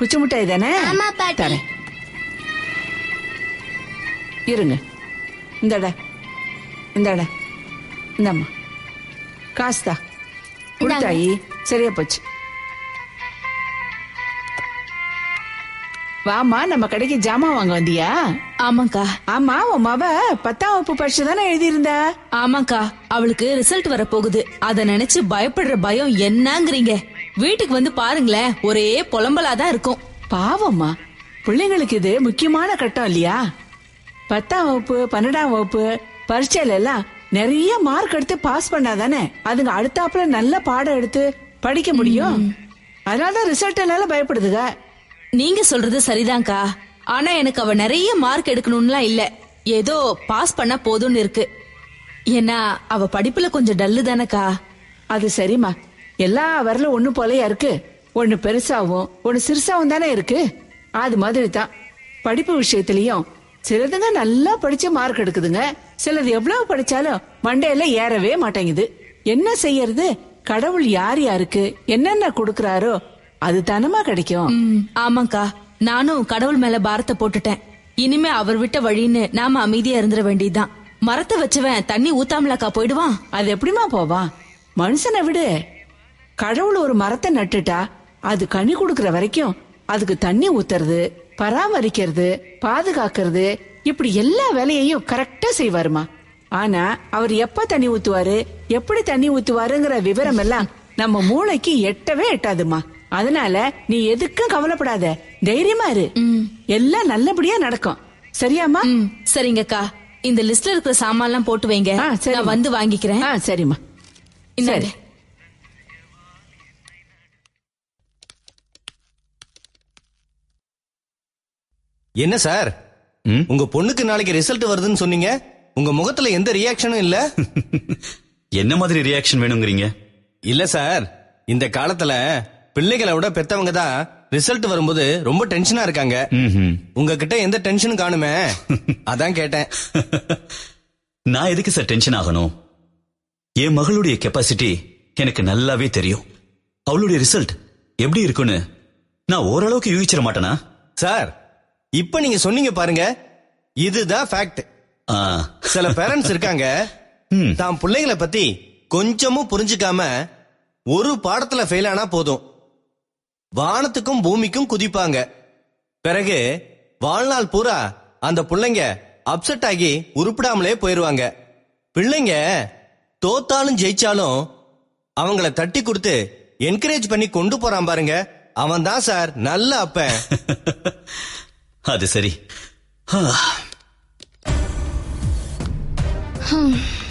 குச்சி மிட்டாய் தானே ஆமா, பாட்டி. தரேன் இருங்க இந்தடா இந்தடா இந்தம்மா காசுதா கொடுத்தாயி சரியா போச்சு வாமா நம்ம கடைக்கு ஜாமான் வாங்க வந்தியா ஆமாக்கா ஆமா உன் மவ பத்தாம் வகுப்பு பரிசு தானே எழுதியிருந்தா ஆமாக்கா அவளுக்கு ரிசல்ட் வர போகுது அத நினைச்சு பயப்படுற பயம் என்னங்கறீங்க வீட்டுக்கு வந்து பாருங்களேன் ஒரே புலம்பலாதான் இருக்கும் பாவம்மா பிள்ளைங்களுக்கு இது முக்கியமான கட்டம் இல்லையா பத்தாம் வகுப்பு பன்னெண்டாம் வகுப்பு பரீட்சையில எல்லாம் நிறைய மார்க் எடுத்து பாஸ் பண்ணாதானே அதுங்க அடுத்தாப்புல நல்ல பாடம் எடுத்து படிக்க முடியும் அதனாலதான் ரிசல்ட் என்னால பயப்படுதுங்க நீங்க சொல்றது சரிதான்க்கா ஆனா எனக்கு அவ நிறைய மார்க் எடுக்கணும்லாம் இல்ல ஏதோ பாஸ் பண்ணா போதும்னு இருக்கு ஏன்னா அவ படிப்புல கொஞ்சம் டல்லு தானக்கா அது சரிம்மா எல்லா வரலும் ஒண்ணு போலயா இருக்கு ஒண்ணு பெருசாவும் ஒண்ணு சிறுசாவும் தானே இருக்கு அது மாதிரி தான் படிப்பு விஷயத்திலயும் சிலதுங்க நல்லா படிச்சு மார்க் எடுக்குதுங்க சிலது எவ்வளவு படிச்சாலும் மண்டையில ஏறவே மாட்டேங்குது என்ன செய்யறது கடவுள் யார் யாருக்கு என்னென்ன கொடுக்கறாரோ அது தானமா கிடைக்கும் ம், ஆமாக்கா நானும் கடவுள் மேல பாரத்தை போட்டுட்டேன் இனிமே அவர் விட்ட வழின்னு நாம அமைதியா இருந்துட வேண்டியதுதான் மரத்தை வச்சவன் தண்ணி ஊத்தாமலாக்கா போயிடுவான் அது எப்படிம்மா போவான் மனுஷனை விடு கடவுள் ஒரு மரத்தை நட்டுட்டா அது கனி கொடுக்கற வரைக்கும் அதுக்கு தண்ணி ஊத்துறது பராமரிக்கிறது பாதுகாக்கிறது இப்படி எல்லா வேலையையும் கரெக்டா செய்வாருமா ஆனா அவர் எப்ப தண்ணி ஊத்துவாரு எப்படி தண்ணி ஊத்துவாருங்கிற விவரம் எல்லாம் நம்ம மூளைக்கு எட்டவே எட்டாதுமா அதனால நீ எதுக்கும் கவலைப்படாத தைரியமா இரு எல்லாம் நல்லபடியா நடக்கும் சரியாமா ம் சரிங்கக்கா இந்த லிஸ்ட்ல இருக்கிற சாமான்லாம் போட்டு வைங்க ஆ, சரிம்மா. நான் வந்து வாங்கிக்கிறேன் ஆ சரிம்மா இந்தாங்க. சரி என்ன சார் ம்? உங்க பொண்ணுக்கு நாளைக்கு ரிசல்ட் வருதுன்னு சொன்னீங்க உங்க முகத்துல எந்த ரியாக்ஷனும் இல்ல என்ன மாதிரி ரியாக்ஷன் வேணுங்கிறீங்க இல்ல சார் இந்த காலத்துல பிள்ளைகளை விட பெத்தவங்க தான் ரிசல்ட் வரும்போது ரொம்ப டென்ஷனா இருக்காங்க ம்ஹும். உங்ககிட்ட எந்த டென்ஷனும் காணுமே அதான் கேட்டேன் நான் எதுக்கு சார் டென்ஷன் ஆகணும் என் மகளுடைய கெப்பாசிட்டி எனக்கு நல்லாவே தெரியும் அவளுடைய ரிசல்ட் எப்படி இருக்குன்னு நான் ஓரளவுக்கு யூகிச்சிட மாட்டேனா சார் இப்ப நீங்க சொன்னீங்க பாருங்க இதுதான் ஃபேக்ட் ஆ, சில பேரண்ட்ஸ் இருக்காங்க ம். தான் பிள்ளைகளை பத்தி கொஞ்சமும் புரிஞ்சுக்காம ஒரு பாடத்துல ஃபெயில் ஆனா போதும் வானத்துக்கும் பூமிக்கும் குதிப்பாங்க பிறகு வாழ்நாள் பூரா அந்த பிள்ளைங்க அப்செட் ஆகி உருப்பிடாமலே போயிருவாங்க பிள்ளைங்க தோத்தாலும் ஜெயிச்சாலும் அவங்கள தட்டி கொடுத்து என்கரேஜ் பண்ணி கொண்டு போறான் பாருங்க அவன் தான் சார் நல்ல அப்பன் அது சரி ஆ,